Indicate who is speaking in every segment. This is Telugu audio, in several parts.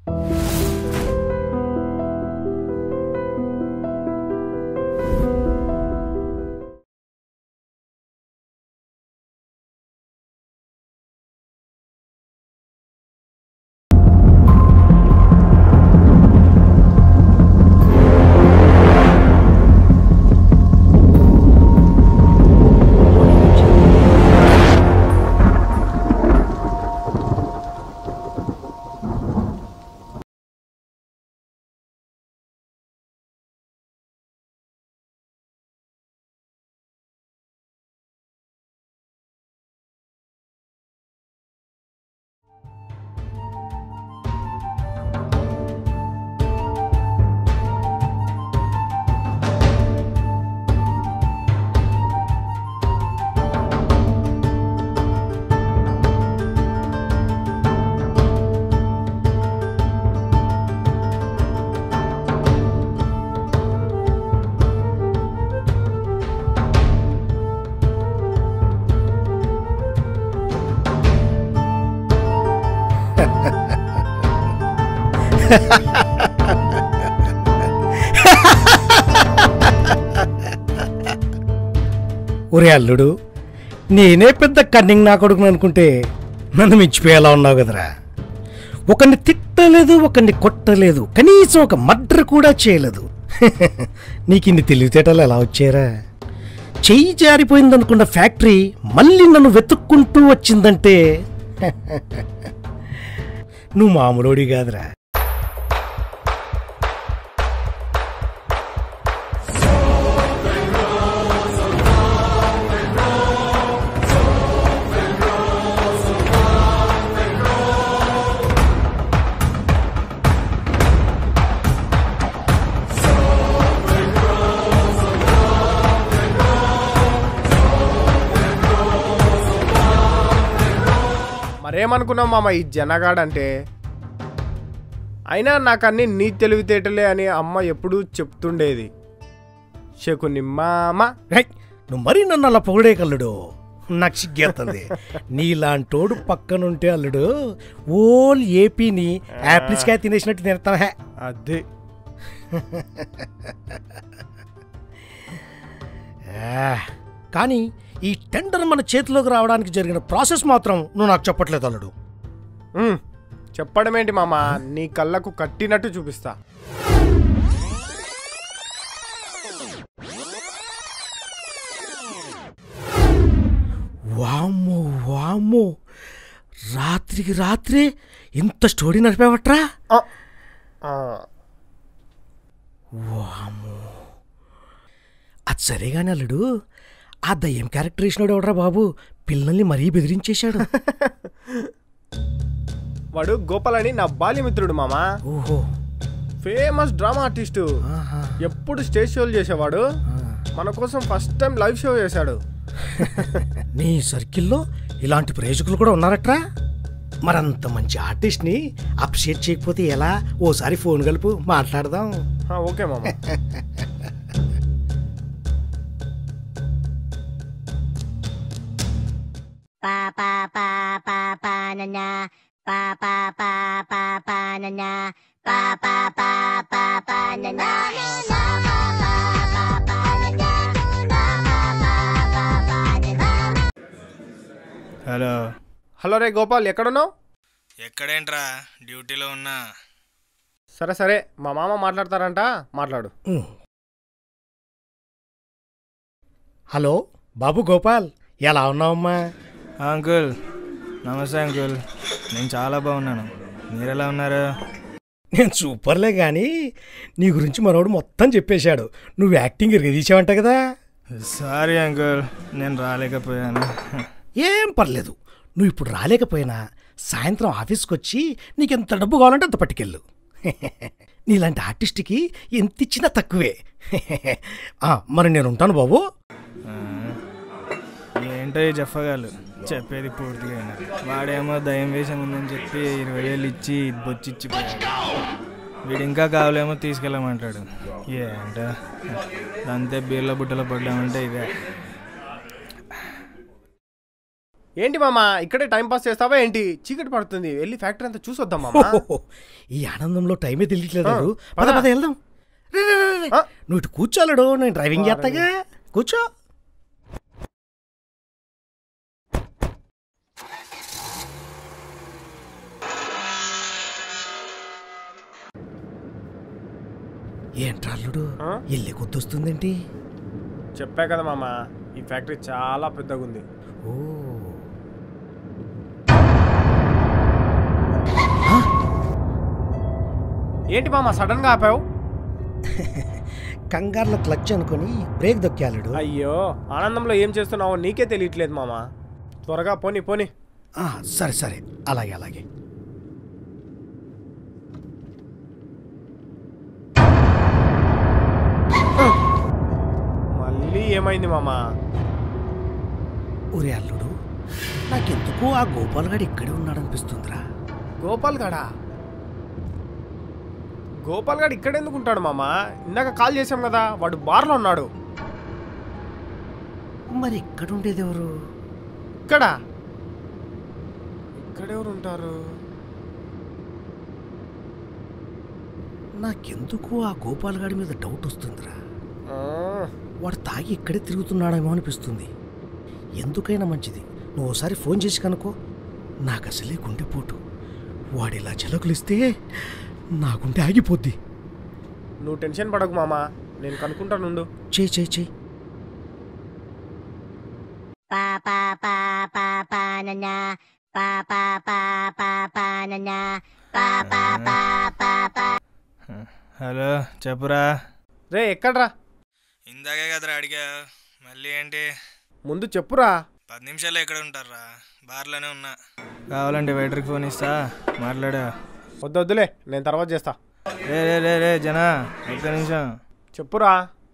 Speaker 1: ఒరే అల్లుడు నేనే పెద్ద కన్నింగ్ నా కొడుకుని అనుకుంటే నన్ను మించిపోయేలా ఉన్నావు కదరా ఒకరిని తిట్టలేదు ఒకరిని కొట్టలేదు కనీసం ఒక మర్డర్ కూడా చేయలేదు నీకు ఇన్ని తెలివితేటలు ఎలా వచ్చారా చెయ్యి జారిపోయిందనుకున్న ఫ్యాక్టరీ మళ్ళీ నన్ను వెతుక్కుంటూ వచ్చిందంటే నువ్వు మామూలోడి కాదురా
Speaker 2: మరేమనుకున్నాం మామ ఈ జనగాడంటే అయినా నాకు అన్ని నీ తెలివితేటలే అని అమ్మ ఎప్పుడూ చెప్తుండేది శకుని మామ
Speaker 1: హై, నువ్వు మరీ నన్ను అలా పొగిడే కల్లుడు నాకు సిగ్గేస్తుంది నీలాంటోడు పక్కనుంటే అల్లుడు ఓల్ ఏపీని యాప్లిస్కాయ తినేసినట్టు తినేస్తాను హే
Speaker 2: అదే
Speaker 1: ఆ, కానీ ఈ టెండర్ మన చేతిలోకి రావడానికి జరిగిన ప్రాసెస్ మాత్రం నువ్వు నాకు చెప్పట్లేదు అల్లుడు
Speaker 2: ఉమ్, చెప్పడమేంటి మామ నీ కళ్ళకు కట్టినట్టు చూపిస్తా
Speaker 1: వామ్మో వామ్మో రాత్రికి రాత్రే ఇంత స్టోరీ నడిపావట్రా
Speaker 2: ఆ, ఆ,
Speaker 1: అది సరేగాని అల్లుడు ఆ దయ్యం క్యారెక్టర్ వేసినాడు ఎవడరా బాబు పిల్లల్ని మరీ బెదిరించేశాడు
Speaker 2: వాడు గోపాల్ అని నా బాల్యమిత్రుడు మామ
Speaker 1: ఓహో
Speaker 2: ఫేమస్ డ్రామా ఆర్టిస్టు
Speaker 1: ఆహా
Speaker 2: ఎప్పుడు స్టేజ్ షోలు చేసేవాడు మన కోసం ఫస్ట్ టైం లైవ్ షో చేశాడు
Speaker 1: నీ సర్కిల్లో ఇలాంటి ప్రేక్షకులు కూడా ఉన్నారట్రా మరంత మంచి ఆర్టిస్ట్ని అప్రిషియేట్ చేయకపోతే ఎలా ఓసారి ఫోన్ కలుపు మాట్లాడదాం
Speaker 2: ఆ, ఓకే మామ
Speaker 3: pa pa pa pa pa na na pa pa pa pa pa na na pa pa pa pa pa na na pa pa pa pa pa na na pa pa pa pa pa na na
Speaker 4: hello
Speaker 2: hello రే గోపాల్ ఎక్కడున్నావు
Speaker 4: ఎక్కడేంట్రా డ్యూటీలో ఉన్నా
Speaker 2: సరే సరే మా మామ మాట్లాడతారంట మాట్లాడు
Speaker 1: ఉమ్. హలో బాబు గోపాల్ ఎలా ఉన్నావమ్మా
Speaker 4: అంకుల్ నమస్తే అంకుల్ నేను చాలా బాగున్నాను మీరు ఎలా ఉన్నారు
Speaker 1: నేను సూపర్లే కానీ నీ గురించి మనోడు మొత్తం చెప్పేశాడు నువ్వు యాక్టింగ్ తీసావంట కదా
Speaker 4: సారీ అంకుల్ నేను రాలేకపోయాను
Speaker 1: ఏం పర్లేదు నువ్వు ఇప్పుడు రాలేకపోయినా సాయంత్రం ఆఫీస్కి వచ్చి నీకు ఎంత డబ్బు కావాలంటే అంత పట్టుకెళ్ళు నీలాంటి ఆర్టిస్ట్కి ఎంత ఇచ్చినా తక్కువే ఆ, మరి నేను ఉంటాను బాబు
Speaker 4: ఆ, ఏంటో ఈ జఫగాలు చెప్పేది పూర్తిగా వినరు. వాడేమో దయం వేషం ఉందని చెప్పి ఇరవై వేలు ఇచ్చి బొచ్చి ఇచ్చిపోయాడు వీడు ఇంకా కావాలేమో తీసుకెళ్ళమంటాడు ఏంటో అంతే బీర్ల బుట్టలో పడ్డామంటే ఇదే
Speaker 2: ఏంటి మామ ఇక్కడే టైం పాస్ చేస్తావా ఏంటి చీకటి పడుతుంది వెళ్ళి ఫ్యాక్టరీ అంతా చూసొద్దాం మామ
Speaker 1: ఓహో, ఈ ఆనందంలో టైమే తెలియట్లేదు
Speaker 2: ఆ,
Speaker 1: అల్లుడు. పద
Speaker 2: పద.
Speaker 1: పద వెళ్దాం రే, రే, రే, రే.
Speaker 2: ఆ.
Speaker 1: నువ్వు ఇటు కూర్చోలేడు నేను డ్రైవింగ్ చేస్తాగా కూర్చో ఏంట్రా అల్లుడు
Speaker 2: ఆ?
Speaker 1: ఇల్లు కొద్దొస్తుందేంటి
Speaker 2: చెప్పా కదా మామ ఈ ఫ్యాక్టరీ చాలా పెద్దగా ఉంది
Speaker 1: ఓ
Speaker 2: ఏంటి మామ సడన్ గా ఆపావు
Speaker 1: కంగారులో క్లచ్ అనుకొని బ్రేక్ దొక్కాలుడు
Speaker 2: అయ్యో ఆనందంలో ఏం చేస్తున్నావో నీకే తెలియట్లేదు మామ త్వరగా పోని పోని
Speaker 1: ఆ, సరే సరే అలాగే అలాగే
Speaker 2: మళ్ళీ ఏమైంది మామ
Speaker 1: ఒరే అల్లుడు నాకెందుకో ఆ గోపాల్ గాడు ఇక్కడే ఉన్నాడనిపిస్తుందిరా
Speaker 2: గోపాల్ గడా గోపాల్ గడు ఇక్కడ ఎందుకు ఉంటాడు మామ ఇందాక కాల్ చేసాం కదా వాడు బార్లో ఉన్నాడు
Speaker 1: మరి ఇక్కడ ఉండేది ఎవరు
Speaker 2: ఇక్కడ ఇక్కడెవరు ఉంటారు
Speaker 1: నాకెందుకు ఆ గోపాల్ గాడి మీద డౌట్ వస్తుందిరా
Speaker 2: ఆ,
Speaker 1: వాడు తాగి ఇక్కడే తిరుగుతున్నాడేమో అనిపిస్తుంది ఎందుకైనా మంచిది నువ్వు ఒకసారి ఫోన్ చేసి కనుకో నాకు అసలే గుండెపోటు వాడు ఇలా చిలకలిస్తే నా గుండె ఆగిపోద్ది
Speaker 2: నువ్వు టెన్షన్ పడకు మామ నేను కనుక్కుంటానుండు
Speaker 1: చేయి చేయి చేయి
Speaker 3: pa pa pa pa pa na na pa pa pa pa pa na na pa pa pa pa pa
Speaker 4: hello చెప్పురా
Speaker 2: రే ఎక్కడ్రా
Speaker 4: ఇందాకే కదరా అడిగా మళ్ళీ ఏంటి
Speaker 2: ముందు చెప్పురా
Speaker 4: పది నిమిషాలు ఎక్కడ ఉంటారా బార్లోనే ఉన్నా కావాలంటే వెయిటర్కి ఫోన్ ఇస్తా మాట్లాడా
Speaker 2: వద్దు వద్దులే నేను తర్వాత చేస్తా
Speaker 4: రే రే రే రే జనా ఒక్క నిమిషం
Speaker 2: చెప్పురా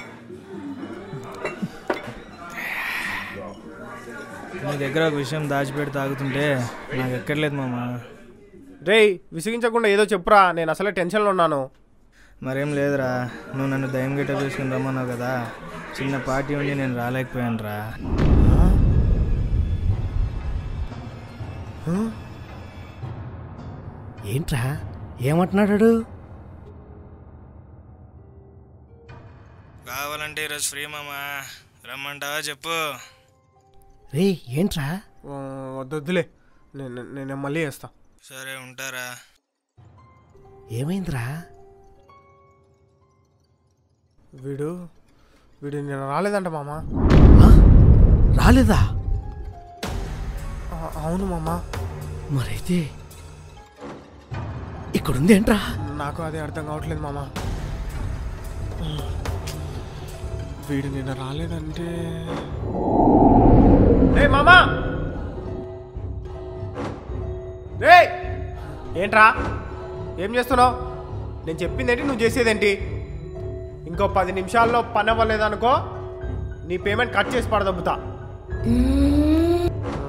Speaker 4: నీ దగ్గర ఒక విషయం దాచిపెట్టి తాగుతుంటే నాకు ఎక్కర్లేదు మామ
Speaker 2: రేయ్ విసిగించకుండా ఏదో చెప్పురా నేను అసలే టెన్షన్లో ఉన్నాను
Speaker 4: మరేం లేదురా నువ్వు నన్ను దయ్యం గిట్ట తీసుకుని రమ్మన్నావు కదా చిన్న పార్టీ ఉండి నేను రాలేకపోయాను రా
Speaker 1: ఏంట్రా ఏమంటున్నాడు
Speaker 4: కావాలంటే ఈరోజు ఫ్రీ మామా రమ్మంటావా చెప్పు
Speaker 1: రే ఏంట్రా
Speaker 2: ఆ, వద్దు వద్దులే నేను నేను మళ్ళీ చేస్తా
Speaker 4: సరే ఉంటారా
Speaker 1: ఏమైందిరా
Speaker 2: వీడు వీడు నేను రాలేదంట మామ
Speaker 1: ఆ? రాలేదా
Speaker 2: ఆ, అవును మామ
Speaker 1: మరైతే ఇక్కడుంది ఏంట్రా
Speaker 2: నాకు అదే అర్థం కావట్లేదు మామ వీడు నిన్న రాలేదంటే రే మామా రే ఏంట్రా ఏం చేస్తున్నావు నేను చెప్పిందేంటి నువ్వు చేసేదేంటి ఇంకో పది నిమిషాల్లో పని అవ్వలేదనుకో నీ పేమెంట్ కట్ చేసి పడదబ్బుతా మ్మ్.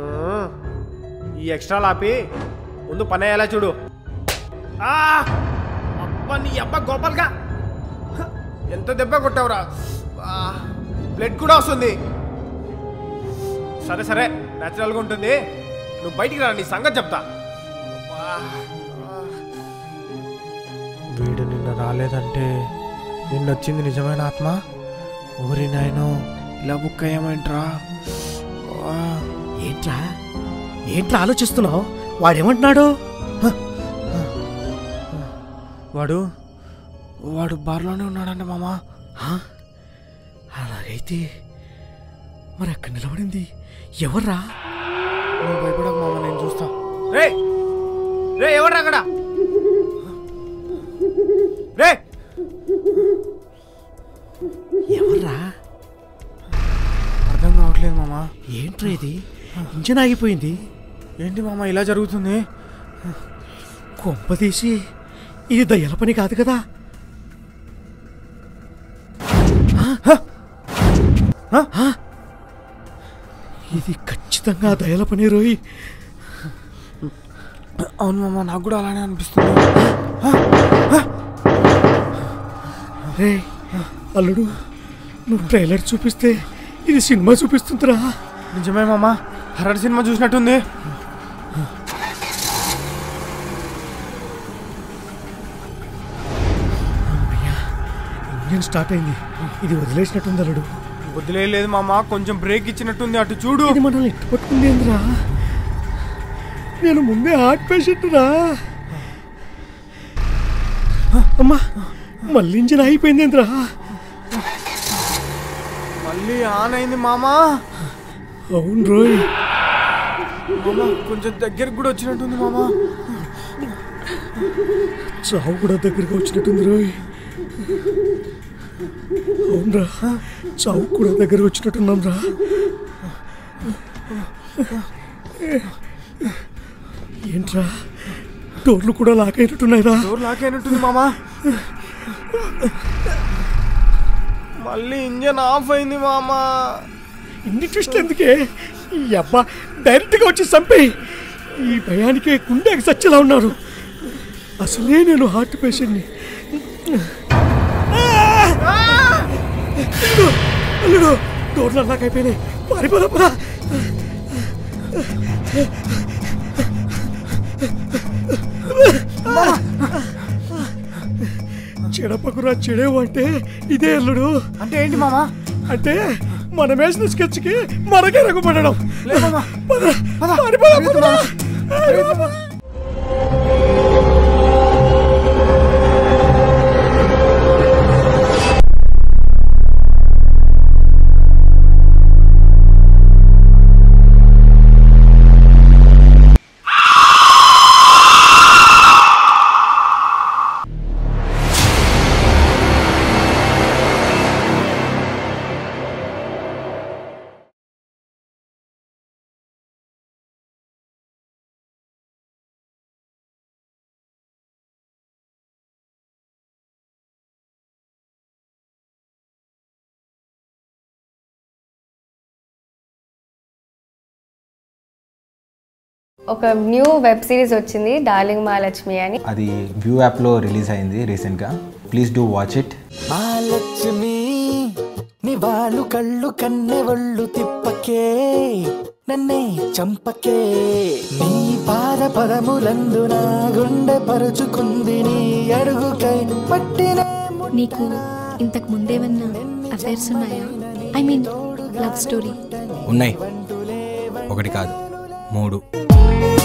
Speaker 2: ఈ ఎక్స్ట్రా లాపి ముందు పని అయ్యేలా చూడు ఆ! అబ్బా నీ అబ్బా గోపాల్గా హ! ఎంత దెబ్బ కొట్టావురా ఆ! బ్లడ్ కూడా వస్తుంది సరే సరే న్యాచురల్గా ఉంటుంది నువ్వు బయటికి రా నీ సంగతి చెప్తా అబ్బా! ఆ! వీడు నిన్న రాలేదంటే నిన్న వచ్చింది నిజమైన ఆత్మ ఊరి నాయను ఇలా బుక్ అయ్యామంట్రా
Speaker 1: ఏంట్రా ఏంట్రా ఆలోచిస్తున్నావు వాడేమంటున్నాడు హ?
Speaker 2: వాడు వాడు బార్లోనే ఉన్నాడంట మామా
Speaker 1: ఆ? అలాగైతే మరి అక్కడ నిలబడింది ఎవర్రా
Speaker 2: నువ్వు భయపడక మామ నేను చూస్తా రే రే ఎవరు అక్కడ రే
Speaker 1: ఎవర్రా
Speaker 2: అర్థం కావట్లేదు మామ
Speaker 1: ఏంట్రా ఇది ఇంజన్ ఆగిపోయింది
Speaker 2: ఏంటి మామ ఇలా జరుగుతుంది
Speaker 1: కొంపదీసి ఇది దయ్యాల పని కాదు కదా ఆ? ఆ? ఆ? ఇది ఖచ్చితంగా దయల పని రోయ్
Speaker 2: అవును మామ నాకు కూడా అలానే అనిపిస్తుంది
Speaker 1: రే అల్లుడు నువ్వు ట్రైలర్ చూపిస్తే ఇది సినిమా చూపిస్తుందిరా
Speaker 2: నిజమే మామ హర్రర్ సినిమా చూసినట్టుంది
Speaker 1: ఇంజన్ స్టార్ట్ అయింది ఇది వదిలేసినట్టుంది అల్లుడు
Speaker 2: వదిలేదు మామ కొంచెం బ్రేక్ ఇచ్చినట్టుంది అటు చూడు
Speaker 1: ఇది మనల్ని ఎట్టు పట్టుకుంది ఏంద్రా నేను ముందే హార్ట్ పేషెంట్ రా అమ్మా మళ్ళీ ఇంజిన్ అయిపోయింది ఏంద్రా
Speaker 2: మళ్ళీ ఆన్ అయింది మామా
Speaker 1: అవును రోయ్
Speaker 2: మామ కొంచెం దగ్గరికి కూడా వచ్చినట్టుంది మామా
Speaker 1: చావు కూడా దగ్గరికి వచ్చినట్టుంది రోయ్ అవునరా చావు కూడా దగ్గర వచ్చినట్టున్నాం రా ఏంట్రా డోర్లు కూడా లాక్ అయినట్టున్నాయిరా
Speaker 2: డోర్ లాక్ అయినట్టుంది మామా మళ్ళీ ఇంజన్ ఆఫ్ అయింది మామా
Speaker 1: ఇన్ని ట్విస్ట్ ఎందుకే ఈ అబ్బా డైరెక్ట్గా వచ్చి చంపేయి ఈ భయానికే గుండెకి సచ్చేలా ఉన్నారు అసలే నేను హార్ట్ పేషెంట్ని అల్లుడు, అల్లుడు డోర్లు అలాగ అయిపోయినాయి పారిపోదా పదా చెడపకురా చెడేవు అంటే ఇదే అల్లుడు
Speaker 2: అంటే ఏంటి మామా
Speaker 1: అంటే మనం వేసిన స్కెచ్కి మనకే రగుపడడం
Speaker 2: లే మామా
Speaker 1: పద, పారిపోదాం, పద.
Speaker 5: ఒక న్యూ వెబ్ సిరీస్ వచ్చింది డార్లింగ్ మహాలక్ష్మి అని
Speaker 6: అది వ్యూ యాప్లో రిలీజ్ అయింది రీసెంట్గా please do watch it
Speaker 7: Mahalakshmi నీ వాళ్ళు కళ్ళు కన్నె ఒళ్ళు తిప్పకే నన్నే చంపకే నీ పాద పదములందు నా గుండె పరుచుకుంది నీ అడుగుకై పట్టిన
Speaker 8: నీకు ఇంతకు ముందేమన్నా అఫైర్స్ ఉన్నాయా ఐ మీన్ లవ్ స్టోరీ
Speaker 6: ఉన్నాయి ఒకటి కాదు మూడు